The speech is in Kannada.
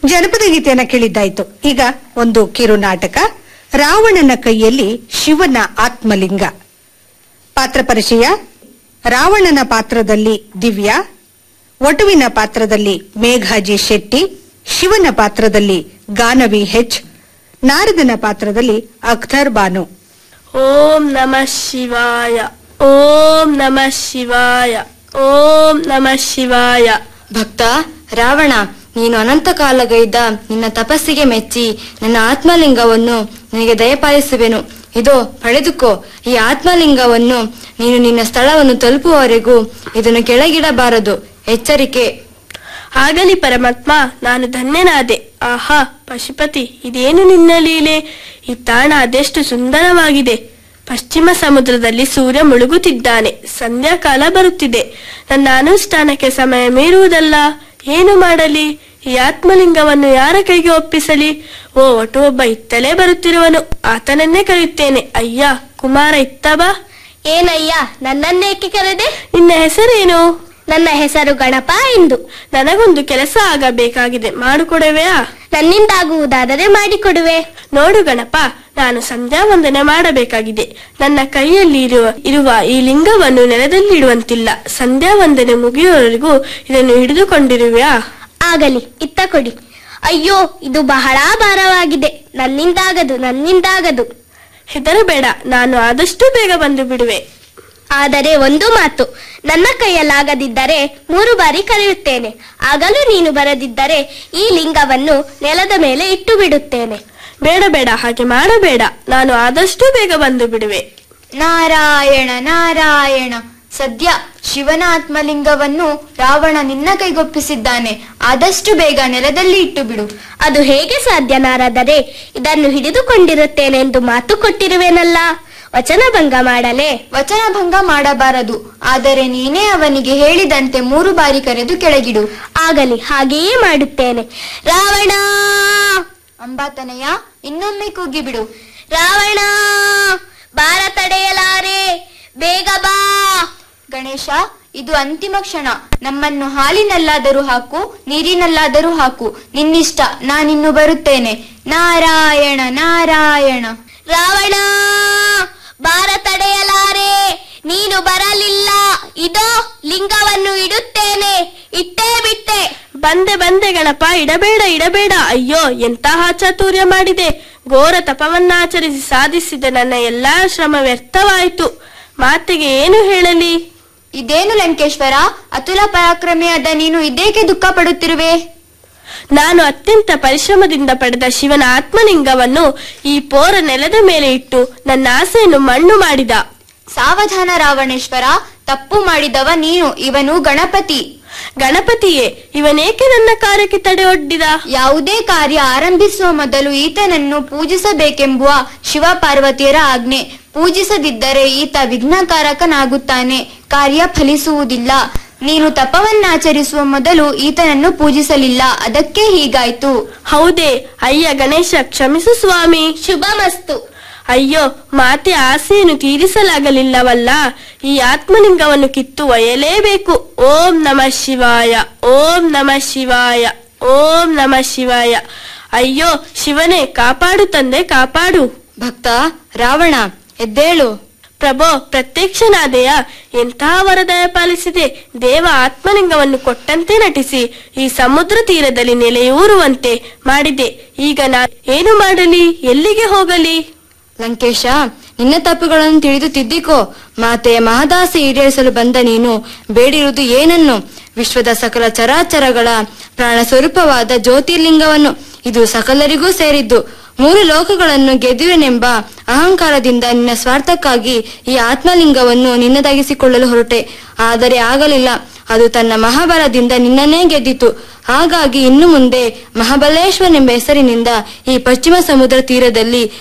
ಜನಪದ ಗೀತೆಯನ್ನ ಕೇಳಿದ್ದಾಯ್ತು ಈಗ ಒಂದು ಕಿರು ನಾಟಕ ರಾವಣನ ಕೈಯಲ್ಲಿ ಶಿವನ ಆತ್ಮಲಿಂಗ ಪಾತ್ರ ಪರಿಚಯ ರಾವಣನ ಪಾತ್ರದಲ್ಲಿ ದಿವ್ಯಾ ಒಟುವಿನ ಪಾತ್ರದಲ್ಲಿ ಮೇಘಾಜಿ ಶೆಟ್ಟಿ ಶಿವನ ಪಾತ್ರದಲ್ಲಿ ಗಾನವಿ ಹೆಚ್ ನಾರದನ ಪಾತ್ರದಲ್ಲಿ ಅಖ್ತರ್ ಬಾನು ಓಂ ನಮಃ ಶಿವಾಯ ಓಂ ನಮಃ ಶಿವಾಯ ಓಂ ನಮಃ ಶಿವಾಯ ಭಕ್ತ ರಾವಣ ನೀನು ಅನಂತ ಕಾಲಗೈದ ನಿನ್ನ ತಪಸ್ಸಿಗೆ ಮೆಚ್ಚಿ ನನ್ನ ಆತ್ಮಲಿಂಗವನ್ನು ನಿನಗೆ ದಯಪಾಲಿಸುವೆನು ಇದೋ ಪಡೆದುಕೋ ಈ ಆತ್ಮಲಿಂಗವನ್ನು ನೀನು ನಿನ್ನ ಸ್ಥಳವನ್ನು ತಲುಪುವವರೆಗೂ ಇದನ್ನು ಕೆಳಗಿಡಬಾರದು ಎಚ್ಚರಿಕೆ ಆಗಲಿ ಪರಮಾತ್ಮ ನಾನು ಧನ್ಯನಾದೆ ಆಹಾ ಪಶುಪತಿ ಇದೇನು ನಿನ್ನ ಲೀಲೆ ಈ ತಾಣ ಅದೆಷ್ಟು ಸುಂದರವಾಗಿದೆ ಪಶ್ಚಿಮ ಸಮುದ್ರದಲ್ಲಿ ಸೂರ್ಯ ಮುಳುಗುತ್ತಿದ್ದಾನೆ ಸಂಧ್ಯಾಕಾಲ ಬರುತ್ತಿದೆ ನನ್ನ ಅನುಷ್ಠಾನಕ್ಕೆ ಸಮಯ ಮೀರುವುದಲ್ಲ ಏನು ಮಾಡಲಿ ಈ ಆತ್ಮಲಿಂಗವನ್ನು ಯಾರ ಕೈಗೆ ಒಪ್ಪಿಸಲಿ ಓ ಒಟ್ಟು ಒಬ್ಬ ಇತ್ತಲೇ ಬರುತ್ತಿರುವನು ಆತನನ್ನೇ ಕರೆಯುತ್ತೇನೆ ಅಯ್ಯ ಕುಮಾರ ಇತ್ತ ಬಾ ಏನಯ್ಯ ನನ್ನನ್ನೇಕೆ ಕರೆದೆ ನಿನ್ನ ಹೆಸರೇನು ನನ್ನ ಹೆಸರು ಗಣಪ ಎಂದು ನನಗೊಂದು ಕೆಲಸ ಆಗಬೇಕಾಗಿದೆ ಮಾಡಿಕೊಡುವೆಯಾ ನನ್ನಿಂದಾಗುವುದಾದರೆ ಮಾಡಿಕೊಡುವೆ ನೋಡು ಗಣಪ ನಾನು ಸಂಧ್ಯಾ ವಂದನೆ ಮಾಡಬೇಕಾಗಿದೆ ನನ್ನ ಕೈಯಲ್ಲಿ ಇರುವ ಇರುವ ಈ ಲಿಂಗವನ್ನು ನೆಲದಲ್ಲಿಡುವಂತಿಲ್ಲ ಸಂಧ್ಯಾ ವಂದನೆ ಮುಗಿಯುವವರೆಗೂ ಇದನ್ನು ಹಿಡಿದುಕೊಂಡಿರುವೆಯಾ ಆಗಲಿ ಇತ್ತ ಕೊಡಿ ಅಯ್ಯೋ ಇದು ಬಹಳ ಭಾರವಾಗಿದೆ ನನ್ನಿಂದಾಗದು ನನ್ನಿಂದಾಗದು ಹೆದರಬೇಡ ನಾನು ಆದಷ್ಟು ಬೇಗ ಬಂದು ಬಿಡುವೆ ಆದರೆ ಒಂದು ಮಾತು ನನ್ನ ಕೈಯಲ್ಲಾಗದಿದ್ದರೆ ಮೂರು ಬಾರಿ ಕರೆಯುತ್ತೇನೆ ಆಗಲೂ ನೀನು ಬರದಿದ್ದರೆ ಈ ಲಿಂಗವನ್ನು ನೆಲದ ಮೇಲೆ ಇಟ್ಟು ಬಿಡುತ್ತೇನೆ ಬೇಡ ಬೇಡ ಹಾಗೆ ಮಾಡಬೇಡ ನಾನು ಆದಷ್ಟು ಬೇಗ ಬಂದು ಬಿಡುವೆ ನಾರಾಯಣ ನಾರಾಯಣ ಸದ್ಯ ಶಿವನ ಆತ್ಮಲಿಂಗವನ್ನು ರಾವಣ ನಿನ್ನ ಕೈಗೊಪ್ಪಿಸಿದ್ದಾನೆ ಆದಷ್ಟು ಬೇಗ ನೆಲದಲ್ಲಿ ಇಟ್ಟು ಬಿಡು ಅದು ಹೇಗೆ ಸಾಧ್ಯ ನಾರದರೆ ಇದನ್ನು ಹಿಡಿದುಕೊಂಡಿರುತ್ತೇನೆ ಎಂದು ಮಾತು ಕೊಟ್ಟಿರುವೆನಲ್ಲ ವಚನ ಭಂಗ ಮಾಡಲೇ ವಚನ ಭಂಗ ಮಾಡಬಾರದು ಆದರೆ ನೀನೇ ಅವನಿಗೆ ಹೇಳಿದಂತೆ ಮೂರು ಬಾರಿ ಕರೆದು ಕೆಳಗಿಡು ಆಗಲಿ ಹಾಗೆಯೇ ಮಾಡುತ್ತೇನೆ ರಾವಣ ಅಂಬಾತನಯ್ಯ ಇನ್ನೊಮ್ಮೆ ಕೂಗಿಬಿಡು ರಾವಣ ಬಾರ ತಡೆಯಲಾರೆ ಬೇಗ ಬಾ ಗಣೇಶ ಇದು ಅಂತಿಮ ಕ್ಷಣ ನಮ್ಮನ್ನು ಹಾಲಿನಲ್ಲಾದರೂ ಹಾಕು ನೀರಿನಲ್ಲಾದರೂ ಹಾಕು ನಿನ್ನಿಷ್ಟ ನಾನಿನ್ನು ಬರುತ್ತೇನೆ ನಾರಾಯಣ ನಾರಾಯಣ ರಾವಣ ಬಾರ ತಡೆಯಲಾರೆ ನೀನು ಬರಲಿಲ್ಲ ಇದೋ ಲಿಂಗವನ್ನು ಇಡುತ್ತೇನೆ ಇಟ್ಟೇ ಬಿಟ್ಟೆ ಬಂದೆ ಬಂದೆ ಗಣಪ ಇಡಬೇಡ ಇಡಬೇಡ ಅಯ್ಯೋ ಎಂತಹ ಚಾತುರ್ಯ ಮಾಡಿದೆ ಘೋರ ತಪವನ್ನಾಚರಿಸಿ ಸಾಧಿಸಿದ ನನ್ನ ಎಲ್ಲಾ ಶ್ರಮ ವ್ಯರ್ಥವಾಯಿತು ಮಾತಿಗೆ ಏನು ಹೇಳಲಿ ಇದೇನು ಲಂಕೇಶ್ವರ ಅತುಲ ಪರಾಕ್ರಮಿಯಾದ ನೀನು ಇದೇಕೆ ದುಃಖ ಪಡುತ್ತಿರುವೆ ನಾನು ಅತ್ಯಂತ ಪರಿಶ್ರಮದಿಂದ ಪಡೆದ ಶಿವನ ಆತ್ಮಲಿಂಗವನ್ನು ಈ ಪೋರ ನೆಲದ ಮೇಲೆ ಇಟ್ಟು ನನ್ನ ಆಸೆಯನ್ನು ಮಣ್ಣು ಮಾಡಿದ ಸಾವಧಾನ ರಾವಣೇಶ್ವರ ತಪ್ಪು ಮಾಡಿದವ ನೀನು ಇವನು ಗಣಪತಿ ಗಣಪತಿಯೇ ಇವನೇಕೆ ನನ್ನ ಕಾರ್ಯಕ್ಕೆ ತಡೆಯೊಡ್ಡಿದ ಯಾವುದೇ ಕಾರ್ಯ ಆರಂಭಿಸುವ ಮೊದಲು ಈತನನ್ನು ಪೂಜಿಸಬೇಕೆಂಬುವ ಶಿವ ಪಾರ್ವತಿಯರ ಆಜ್ಞೆ ಪೂಜಿಸದಿದ್ದರೆ ಈತ ವಿಘ್ನಕಾರಕನಾಗುತ್ತಾನೆ ಕಾರ್ಯ ಫಲಿಸುವುದಿಲ್ಲ ನೀನು ತಪವನ್ನಾಚರಿಸುವ ಮೊದಲು ಈತನನ್ನು ಪೂಜಿಸಲಿಲ್ಲ ಅದಕ್ಕೆ ಹೀಗಾಯ್ತು ಹೌದೇ ಅಯ್ಯ ಗಣೇಶ ಕ್ಷಮಿಸು ಸ್ವಾಮಿ ಶುಭಮಸ್ತು ಅಯ್ಯೋ ಮಾತೆ ಆಸೆಯನ್ನು ತೀರಿಸಲಾಗಲಿಲ್ಲವಲ್ಲ ಈ ಆತ್ಮಲಿಂಗವನ್ನು ಕಿತ್ತು ಒಯ್ಯಲೇಬೇಕು ಓಂ ನಮಃ ಶಿವಾಯ ಓಂ ನಮಃ ಶಿವಾಯ ಓಂ ನಮಃ ಶಿವಾಯ ಅಯ್ಯೋ ಶಿವನೇ ಕಾಪಾಡು ತಂದೆ ಕಾಪಾಡು ಭಕ್ತ ರಾವಣ ಎದ್ದೇಳು ಪ್ರಭೋ ಪ್ರತ್ಯಕ್ಷನಾದೆಯ ಎಂತಹ ವರದಯ ಪಾಲಿಸಿದೆ ದೇವ ಆತ್ಮಲಿಂಗವನ್ನು ಕೊಟ್ಟಂತೆ ನಟಿಸಿ ಈ ಸಮುದ್ರ ತೀರದಲ್ಲಿ ನೆಲೆಯೂರುವಂತೆ ಮಾಡಿದೆ ಈಗ ನಾ ಏನು ಮಾಡಲಿ ಎಲ್ಲಿಗೆ ಹೋಗಲಿ ಲಂಕೇಶ ನಿನ್ನ ತಪ್ಪುಗಳನ್ನು ತಿಳಿದು ತಿದ್ದಿಕೋ ಮಾತೆಯ ಮಹದಾಸೆ ಈಡೇರಿಸಲು ಬಂದ ನೀನು ಬೇಡಿರುವುದು ಏನನ್ನು ವಿಶ್ವದ ಸಕಲ ಚರಾಚರಗಳ ಪ್ರಾಣ ಸ್ವರೂಪವಾದ ಜ್ಯೋತಿರ್ಲಿಂಗವನ್ನು ಇದು ಸಕಲರಿಗೂ ಸೇರಿದ್ದು ಮೂರು ಲೋಕಗಳನ್ನು ಗೆದ್ದುವೆನೆಂಬ ಅಹಂಕಾರದಿಂದ ನಿನ್ನ ಸ್ವಾರ್ಥಕ್ಕಾಗಿ ಈ ಆತ್ಮಲಿಂಗವನ್ನು ನಿನ್ನದಾಗಿಸಿಕೊಳ್ಳಲು ಹೊರಟೆ ಆದರೆ ಆಗಲಿಲ್ಲ ಅದು ತನ್ನ ಮಹಾಬಲದಿಂದ ನಿನ್ನನ್ನೇ ಗೆದ್ದಿತು ಹಾಗಾಗಿ ಇನ್ನು ಮುಂದೆ ಮಹಾಬಲೇಶ್ವರನೆಂಬ ಹೆಸರಿನಿಂದ ಈ ಪಶ್ಚಿಮ ಸಮುದ್ರ ತೀರದಲ್ಲಿ